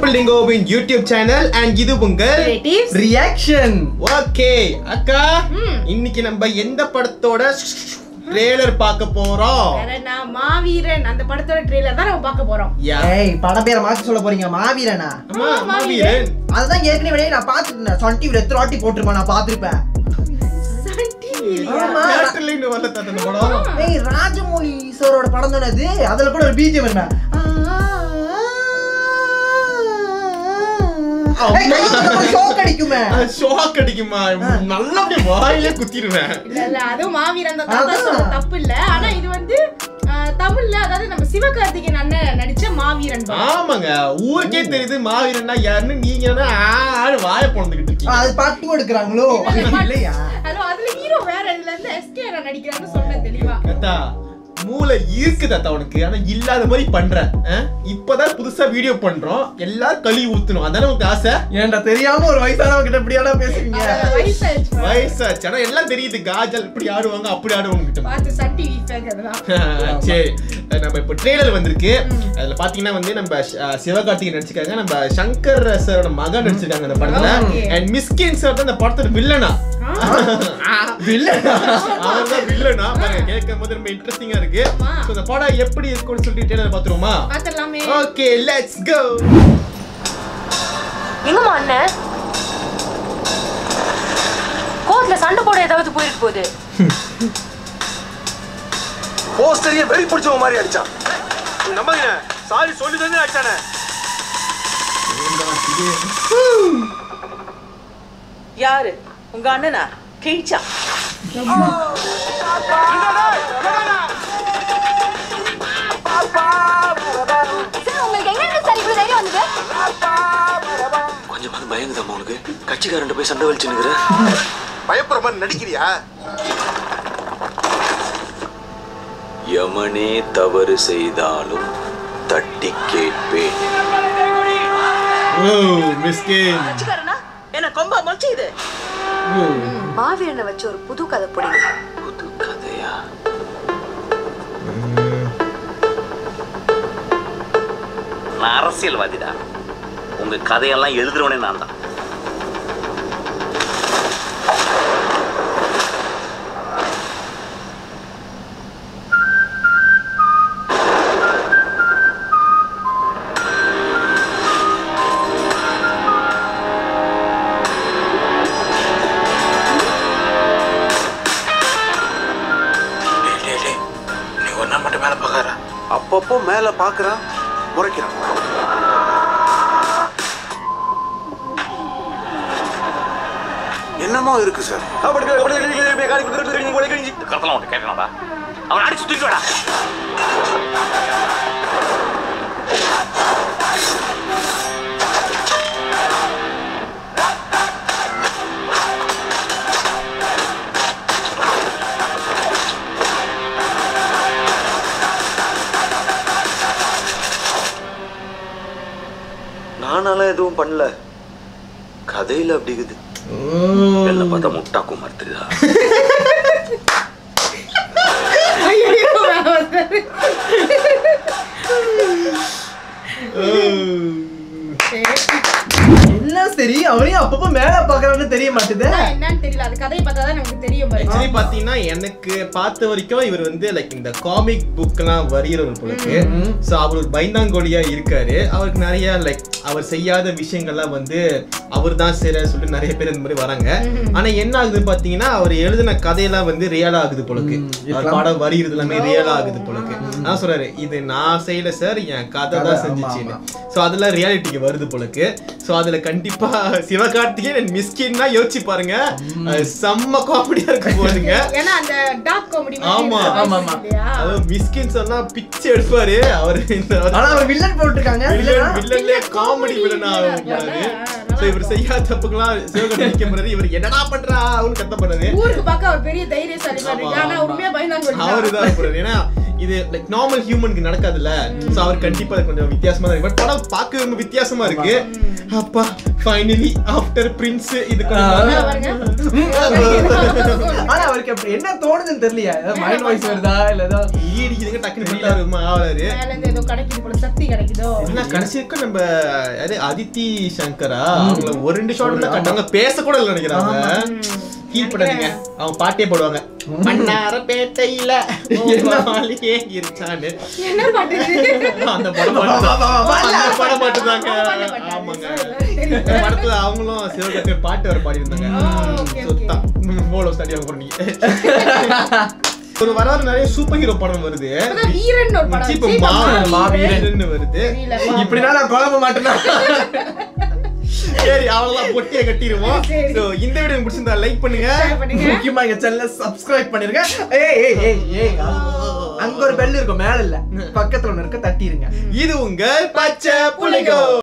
பில்டிங்கோவின் YouTube channel and இது உங்கள் Relatives. Reaction okay அக்கா ம். இன்னைக்கு நம்ம எந்த படத்தோட ட்ரெய்லர் பார்க்க போறோம் வேற நான் மாவீரன் அந்த படத்தோட ட்ரெய்லர் தான் நம்ம பார்க்க போறோம் யா ஏய் படம் பேரை மாத்தி சொல்ல போறீங்க மாவீரனா அம்மா ஆமா, மாவீரன் அதுதான் ஏற்கனவே நான் பாத்துட்டேன் சொன் டிவில எத்தனை வாட்டி போட்டிருப்பேன் நான் பாத்திருப்பேன் சன் டிவிலயா? ஆமா. தியேட்டர்ல இன்னும் வரல தாத்தா இந்த படம் ஏய் ராஜமௌலி சாரோட படம் தானே அது அதுல கூட ஒரு பிஜிஎம் என்ன ஷோக் அடிக்குமே ஷாக் அடிக்குமா நல்லா அப்படியே வாயிலே குத்திடுவேன் இல்ல இல்ல அதுவும் மாவீரன் தான் தாத்தா அதான். சொல்ற தப்பு இல்ல ஆனா இது வந்து ஆஹ், தமிழ்ல அதாவது நம்ம சிவகார்த்திகேயன் அண்ணன் நடிச்ச மாவீரன் படம் ஆமாங்க ஊருக்கே தெரியுது மாவீரன்னா யாருன்னு நீங்க என்ன ஆடு வாய பொழந்துகிட்டு இருக்கீங்க அது பாட்டும் எடுக்கிறாங்களோ இல்லையா அதுவும் அதுல ஹீரோ வேற இதுல இருந்து எஸ்கே நடிக்கிறான்னு சொன்னேன் தெளிவா தாத்தா மூளை இருக்கு தாத்தா உனக்கு ஆனா இல்லாத மாதிரி பண்ற ஆ? இப்பதான் புதுசா வீடியோ பண்றோம் எல்லாரும் கழுவி ஊத்தணும் அதானே உனக்கு ஆசை ஏன்டா தெரியாம ஒரு வயசானவங்க கிட்ட இப்படியாடா பேசுவீங்க அவன் வயசாயிடுச்சு பாரு. வயசாச்சு ஆனா எல்லாம் தெரியுது காஜல் இப்படி ஆடுவாங்க அப்படி ஆடுவாங்க கிட்ட பார்த்து சன் டிவி ஃபேக் அதெல்லாம் சரி நம்ம இப்போ ட்ரெய்லர் வந்திருக்கு அதுல பாத்தீங்கன்னா வந்து நம்ம ஷ- சிவகார்த்திகேயன் நடிச்சிருக்காங்க நம்ம சங்கர் சாரோட மகன் நடிச்சிருக்காங்க அந்த படத்துல Okay. அண்ட் மிஸ்கின் சார் தான் இந்த படத்தோட வில்லனா வில்லனா அவர் தான் வில்லனா பாருங்க கேட்கும் போது ரொம்ப இன்ட்ரெஸ்டிங்கா இருக்கு ஆமா. So, இந்த படம் எப்படி இருக்கும்னு சொல்லிட்டு ட்ரெய்லர் பாத்துருவோமா பாத்திரலாமே ஓகே லெட்ஸ் கோ எங்கம்மா அண்ணன் கோர்ட்ல சண்டை போட ஏதாவது போயிருக்கு போகுது போஸ்டரையே வெறி பிடிச்சவ மாதிரி அடிச்சான் நம்பங்க சாரி சொல்லி தானே அடிச்சானே யாரு உங்க அண்ணனா கிழிச்சா உங்களுக்கு எங்க இருந்து சார் இவ்வளவு தைரியம் வந்தது கொஞ்சமாவது பயங்குதாம்மா உனக்கு கட்சிக்காரன் போய் சண்டை வலிச்சுனுக்குற பயப்படுற மாதிரி நடிக்கிறியா யமனே தவறு செய்தாலும் தட்டி கேட்பேன் ஓ மிஸ்கின் கட்சிக்காரனா என்ன கொம்பா மொழிச்சு இது மாவீரனை வச்சு ஒரு புது கதை பிடிங்க புது கதையா நான் அரசியல்வாதிடா உங்க கதையெல்லாம் எழுதுறவனே நான் தான் நீ ஒரு நாள் மட்டும் மேல பாக்கார அப்பப்போ மேல பாக்குறான் முறைக்கிறான் என்னமோ இருக்கு சார் இந்த கருத்தெல்லாம் உன்ட்டு கேட்கணும்டா அவன் அடிச்சு தூக்கி வாடா நானாலாம் எதுவும் பண்ணல கதையில அப்படி இருக்குது என்ன பார்த்தா முட்டா குமார் தெரியுதா எல்லாம் சரி அவனையும் அப்பப்போ மேல பாக்குறான்னு தெரிய மாட்டுது அதான் என்னன்னு தெரியல அது கதையை பார்த்தா தான் நமக்கு தெரியும் பாரு. ஆக்சுவலி பாத்தீங்கன்னா எனக்கு பார்த்த வரைக்கும் இவர் வந்து லைக் இந்த காமிக் புக்லாம் வரைகிறவர் போலக்கு ஸோ அவர் ஒரு பைந்தாங்கோலியா இருக்காரு அவருக்கு நிறைய லைக் அவர் செய்யாத விஷயங்கள்லாம் வந்து அவர் தான் செய்யற சொல்லிட்டு நிறைய பேர் இந்த மாதிரி வராங்க ஆனா என்ன ஆகுது பாத்தீங்கன்னா அவர் எழுதின கதையெல்லாம் வந்து ரியலா ஆகுது போலக்கு அவர் படம் வரிகிறது எல்லாமே ரியலா ஆகுது போலக்கு அதான் சொல்றாரு இது நான் செய்யல சார் என் கதை கதை, தான் ஆமா, செஞ்சுச்சுன்னு ஸோ அதெல்லாம் ரியாலிட்டிக்கு வருது போலக்கு ஸோ அதுல கண்டிப்பா சிவகார்த்திகேயன் மிஸ்கின்னா யோசிச்சு பாருங்க அது செம்ம காமெடியா இருக்க போகுதுங்க ஏன்னா அந்த டார்க் காமெடி ஆமா, ஆமா, ஆமா. இல்லையா அதாவது மிஸ்கின் சொன்னா பிச்சை எடுப்பாரு அவரு இந்த ஆனா அவர் வில்லன் போட்டிருக்காங்க வில்லன் வில்லனா? வில்லன்லே காமெடி வில்லனா வில்லனா போறாரு இருக்காரு. சோ இவர் செய்யாத தப்புக்கெல்லாம் சிவகார்த்திகேயன் போறாரு இவர் என்னடா பண்றா அவனு கத்த பண்றாரு ஊருக்கு பார்க்க அவர் பெரிய தைரியசாலி மாதிரி இருக்கு ஆனா உண்மையா பயந்தாங்க அவருதான் போறாரு ஏன்னா இது லைக் நார்மல் ஹியூமனுக்கு நடக்காதுல்ல சோ அவர் கண்டிப்பா அது கொஞ்சம் வித்தியாசமா தான் இருக்கு பட் படம் பார்க்க ரொம்ப வித்தியாசமா இருக்கு அப்பா ஃபைனலி ஆஃப்டர் பிரின்ஸ் இது ஆ. கொஞ்சம் பாருங்க ஆனா அவருக்கு எப்படி என்ன தோணுதுன்னு தெரியலையா ஏதாவது மைண்ட் வாய்ஸ் வருதா இல்ல ஏதோ ஈடிக்குதுங்க டக்குனு பண்ணிட்டாரு ஆவலாரு மேல இருந்து ஏதோ கிடைக்குது போல சக்தி கிடைக்குதோ என்ன கடைசி வரைக்கும் நம்ம அது அதித்தி சங்கரா அவங்கள ஒரு ரெண்டு ஷாட் தான் கட்டாங்க பேச கூட இல்லை நினைக்கிறாங்க ஃபீல் பண்ணாதீங்க அவங்க பாட்டே போடுவாங்க மன்னார பேட்டையில என்ன மாளிகை இருச்சான்னு என்ன பாட்டு இது? அந்த படம் பாட்டு தான். அந்த படம் பாட்டு தாங்க பாட்டு பாட்டாரு. ஆமாங்க சரி. இந்த படத்துல அவங்களும் சிவகங்கை பாட்டு வர பாடி இருந்தாங்க okay, சுத்தா போலோ ஸ்டடி அவங்க பண்ணீங்க ஒரு வர வர நிறைய சூப்பர் ஹீரோ படம் வருது இப்பதான் வீரன் ஒரு படம் இப்ப வந்துச்சு. இப்ப மா- மாவீரன். மாவீரன் வருது தெரியல. இப்படின்னா நான் குழம்ப மாட்டேன்னா சரி அவ்வளவுதான் பொட்டியை கட்டிடுவோம் சரி. So, இந்த வீடியோ உங்களுக்கு பிடிச்சிருந்தா லைக் பண்ணுங்க Share பண்ணுங்க. முக்கியமா எங்க சேனலை சப்ஸ்கிரைப் பண்ணிருங்க ஏய் ஏய் ஏய் ஏய் அங்க ஒரு பெல் இருக்கும் மேல இல்ல பக்கத்துல ஒண்ணு இருக்கு தட்டிருங்க இது உங்க பச்சை புலிகோ